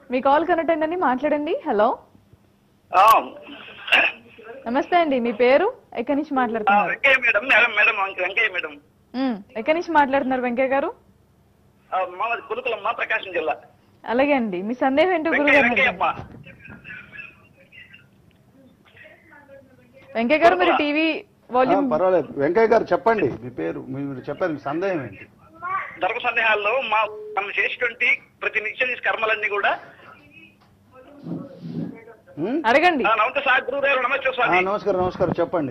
మీ call connect అయిందండి మాట్లాడండి hello ఆ, నమస్తే అండి మీ పేరు ఎక్కడి నుంచి ఆ, మాట్లాడుతున్నారు Venkaiah madam madam madam Venkaiah madam ఉమ్, ఎక్కడి నుంచి మాట్లాడుతున్నారు వెంకయ్య గారు ఆ, మాది కులుకులమ్మ ప్రకాశం జిల్లా అలాగే అండి మీ సందేహం ఏంటో వెంకయ్య గురుగారు వెంకయ్యమ్మ వెంకయ్య గారు మీరు టీవీ ఆ, వాల్యూమ్ పర్వాలేదు వెంకయ్య గారు చెప్పండి మీ పేరు మీరు చెప్పండి మీ సందేహం ఏంటి ధర్మ సందేహాల్లో మా మనం చేసేటువంటి ప్రతి నిత్య కర్మలన్నీ కూడా ఉమ్? అడగండి ఆ, నమస్తే సార్ గురుగారు నమస్తే ఆ, స్వామి నమస్కారం నమస్కారం చెప్పండి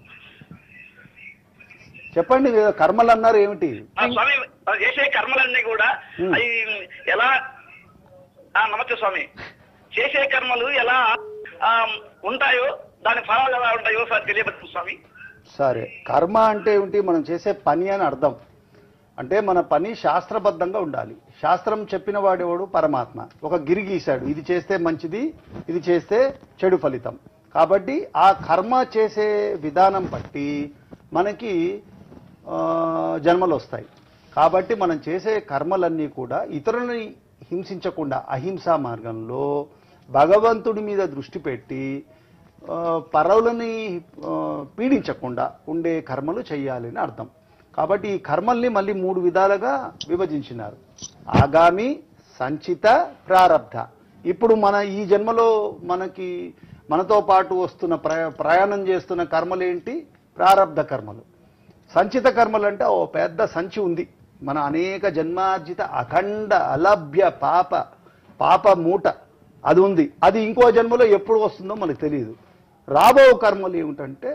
చెప్పండి మీరు కర్మలు అన్నారు ఏమిటి ఆ, స్వామి మనం చేసే కర్మలన్నీ కూడా ఉమ్. అవి ఎలా ఆ, నమస్తే స్వామి చేసే కర్మలు ఎలా ఆ, ఉంటాయో దాని ఫలాలు ఎలా ఉంటాయో సార్ తెలియబడుతుంది స్వామి సరే కర్మ అంటే ఏమిటి మనం చేసే పని అని అర్థం అంటే మన పని శాస్త్రబద్ధంగా ఉండాలి శాస్త్రం చెప్పిన వాడేవాడు పరమాత్మ ఒక గిరి గీశాడు ఇది చేస్తే మంచిది ఇది చేస్తే చెడు ఫలితం కాబట్టి ఆ కర్మ చేసే విధానం బట్టి మనకి ఆ, జన్మలు వస్తాయి కాబట్టి మనం చేసే కర్మలన్నీ కూడా ఇతరులని హింసించకుండా అహింసా మార్గంలో భగవంతుడి మీద దృష్టి పెట్టి ఆ, పరవులని ఆ, పీడించకుండా ఉండే కర్మలు చేయాలని అర్థం కాబట్టి ఈ కర్మల్ని మళ్ళీ మూడు విధాలుగా విభజించినారు ఆగామి సంచిత ప్రారబ్ధ ఇప్పుడు మన ఈ జన్మలో మనకి మనతో పాటు వస్తున్న ప్రయా ప్రయాణం చేస్తున్న కర్మలు ఏంటి ప్రారబ్ధ కర్మలు సంచిత కర్మలు అంటే ఓ పెద్ద సంచి ఉంది మన అనేక జన్మార్జిత అఖండ అలభ్య పాప పాప మూట అది ఉంది అది ఇంకో జన్మలో ఎప్పుడు వస్తుందో మనకు తెలియదు రాబో కర్మలు ఏమిటంటే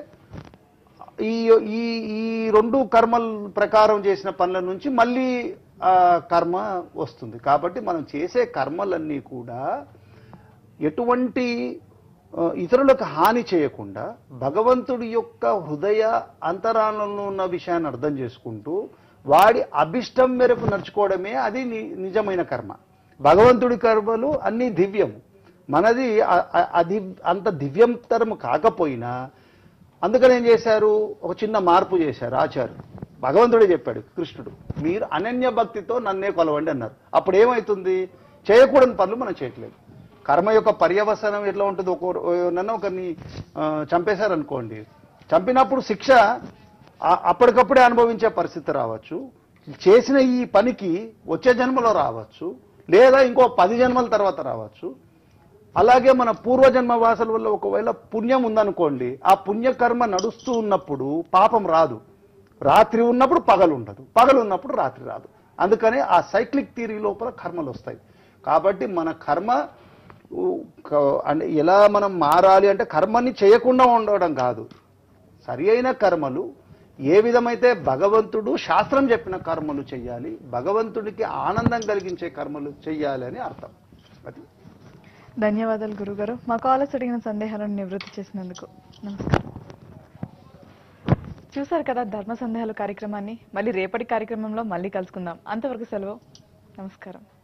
ఈ ఈ ఈ రెండు కర్మల ప్రకారం చేసిన పనుల నుంచి మళ్ళీ ఆ కర్మ వస్తుంది కాబట్టి మనం చేసే కర్మలన్నీ కూడా ఎటువంటి ఆ, ఇతరులకు హాని చేయకుండా భగవంతుడి యొక్క హృదయ అంతరాలంలో ఉన్న విషయాన్ని అర్థం చేసుకుంటూ వాడి అభిష్టం మేరకు నడుచుకోవడమే అది ని- నిజమైన కర్మ భగవంతుడి కర్మలు అన్ని దివ్యం మనది అ- అ- అది అంత దివ్యంతరం కాకపోయినా అందుకని ఏం చేశారు ఒక చిన్న మార్పు చేశారు ఆచార్య భగవంతుడే చెప్పాడు కృష్ణుడు మీరు అనన్య భక్తితో నన్నే కొలవండి అన్నారు అప్పుడు ఏమవుతుంది చేయకూడని పనులు మనం చేయట్లేదు కర్మ యొక్క పర్యవసనం ఎట్లా ఉంటుంది ఒక నన్ను ఒకరిని ఆ, చంపేశారనుకోండి చంపినప్పుడు శిక్ష ఆ- అప్పటికప్పుడే అనుభవించే పరిస్థితి రావచ్చు చేసిన ఈ పనికి వచ్చే జన్మలో రావచ్చు లేదా ఇంకో పది జన్మల తర్వాత రావచ్చు అలాగే మన పూర్వజన్మ వాసల వల్ల ఒకవేళ పుణ్యం ఉందనుకోండి ఆ పుణ్యకర్మ నడుస్తూ ఉన్నప్పుడు పాపం రాదు రాత్రి ఉన్నప్పుడు పగలు ఉండదు పగలు ఉన్నప్పుడు రాత్రి రాదు అందుకనే ఆ సైక్లిక్ థియరీ లోపల కర్మలు వస్తాయి కాబట్టి మన కర్మ ఊ, క- అంటే ఎలా మనం మారాలి అంటే కర్మని చేయకుండా ఉండడం కాదు సరి అయిన కర్మలు ఏ విధమైతే భగవంతుడు శాస్త్రం చెప్పిన కర్మలు చెయ్యాలి భగవంతుడికి ఆనందం కలిగించే కర్మలు చెయ్యాలి అని అర్థం అది ధన్యవాదాలు గురుగారు మా కాలర్స్ అడిగిన సందేహాలను నివృత్తి చేసినందుకు నమస్కారం చూసారు కదా ధర్మ సందేహాలు కార్యక్రమాన్ని మళ్ళీ రేపటి కార్యక్రమంలో మళ్ళీ కలుసుకుందాం అంతవరకు సెలవు నమస్కారం